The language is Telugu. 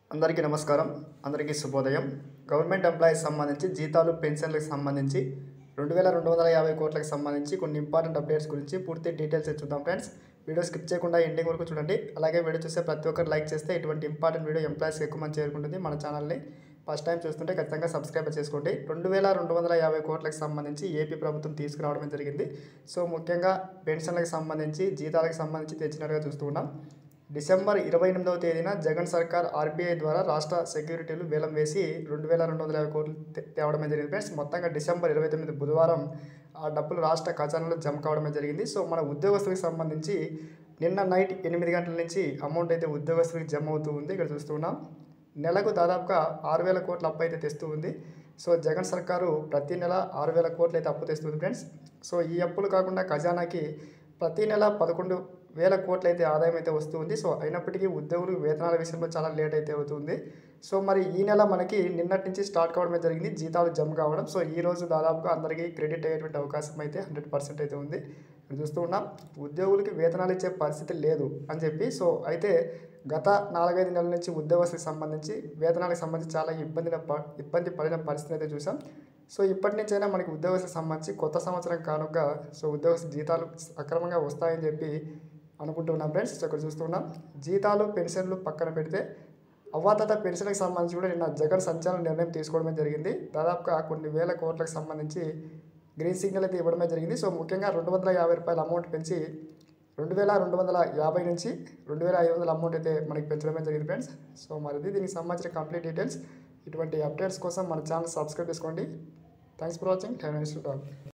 అందరికీ నమస్కారం అందరికీ శుభోదయం గవర్నమెంట్ ఎంప్లాయీస్ సంబంధించి జీతాలు పెన్షన్లకు సంబంధించి రెండు వేల రెండు వందల యాభై కోట్లకు సంబంధించి కొన్ని ఇంపార్టెంట్ అప్డేట్స్ గురించి పూర్తి డీటెయిల్స్ చూద్దాం ఫ్రెండ్స్ వీడియో స్కిప్ చేయకుండా ఎండింగ్ వరకు చూడండి అలాగే వీడియో చూస్తే ప్రతి ఒక్కరు లైక్ చేస్తే ఇటువంటి ఇంపార్టెంట్ వీడియో ఎంప్లాయీస్కి ఎక్కువ మంది చేరుకుంటుంది మన ఛానల్ని ఫస్ట్ టైం చూస్తుంటే ఖచ్చితంగా సబ్స్క్రైబ్ చేసుకోండి రెండు వేల రెండు వందల యాభై కోట్లకు సంబంధించి ఏపీ ప్రభుత్వం తీసుకురావడం జరిగింది సో ముఖ్యంగా పెన్షన్లకు సంబంధించి జీతాలకు సంబంధించి తెచ్చినట్టుగా చూస్తూ ఉన్నాం డిసెంబర్ ఇరవై ఎనిమిదవ తేదీన జగన్ సర్కార్ ఆర్బీఐ ద్వారా రాష్ట్ర సెక్యూరిటీలు వేలం వేసి రెండు వేల రెండు వందల యాభై కోట్లు తే- తేవడమే జరిగింది ఫ్రెండ్స్ మొత్తంగా డిసెంబర్ ఇరవై తొమ్మిది బుధవారం ఆ డబ్బులు రాష్ట్ర ఖజానాలో జమ కావడమే జరిగింది సో మన ఉద్యోగస్తులకు సంబంధించి నిన్న నైట్ ఎనిమిది గంటల నుంచి అమౌంట్ అయితే ఉద్యోగస్తులకు జమ అవుతూ ఉంది ఇక్కడ చూస్తూ ఉన్నాం నెలకు దాదాపుగా ఆరు వేల కోట్ల అప్పు అయితే తెస్తూ ఉంది సో జగన్ సర్కారు ప్రతి నెల ఆరు వేల కోట్లు అయితే అప్పు తెస్తుంది ఫ్రెండ్స్ సో ఈ అప్పులు కాకుండా ఖజానాకి ప్రతి నెల పదకొండు వేల కోట్ల అయితే ఆదాయం అయితే వస్తుంది సో అయినప్పటికీ ఉద్యోగులు వేతనాల విషయంలో చాలా లేట్ అయితే అవుతుంది సో మరి ఈ నెల మనకి నిన్నటి నుంచి స్టార్ట్ కావడమే జరిగింది జీతాలు జమ కావడం సో ఈ రోజు దాదాపుగా అందరికీ క్రెడిట్ అయ్యేటువంటి అవకాశం అయితే హండ్రెడ్ పర్సెంట్ అయితే ఉంది ఇక్కడ చూస్తూ ఉన్నాం ఉద్యోగులకి వేతనాలు ఇచ్చే పరిస్థితి లేదు అని చెప్పి సో అయితే గత నాలుగైదు నెలల నుంచి ఉద్యోగస్తులకు సంబంధించి వేతనాలకు సంబంధించి చాలా ఇబ్బంది ఇబ్బంది పడిన పరిస్థితి అయితే చూసాం సో ఇప్పటి నుంచైనా మనకి ఉద్యోగస్తులకు సంబంధించి కొత్త సంవత్సరం కానుక సో ఉద్యోగస్తు జీతాలు సక్రమంగా వస్తాయని చెప్పి అనుకుంటున్నాం ఫ్రెండ్స్ సో ఇక్కడ చూస్తున్నాం జీతాలు పెన్షన్లు పక్కన పెడితే అవ్వాతాత పెన్షన్లకు సంబంధించి కూడా నిన్న జగన్ సంచలన నిర్ణయం తీసుకోవడమే జరిగింది దాదాపుగా కొన్ని వేల కోట్లకు సంబంధించి గ్రీన్ సిగ్నల్ అయితే ఇవ్వడమే జరిగింది సో ముఖ్యంగా రెండు వందల యాభై రూపాయల అమౌంట్ పెంచి రెండు వేల రెండు వందల యాభై నుంచి రెండు వేల ఐదు వందల అమౌంట్ అయితే మనకి పెంచడమే జరిగింది ఫ్రెండ్స్ సో మరిది దీనికి సంబంధించిన కంప్లీట్ డీటెయిల్స్ ఇటువంటి అప్డేట్స్ కోసం మన ఛానల్ సబ్స్క్రైబ్ చేసుకోండి thanks for watching have nice talk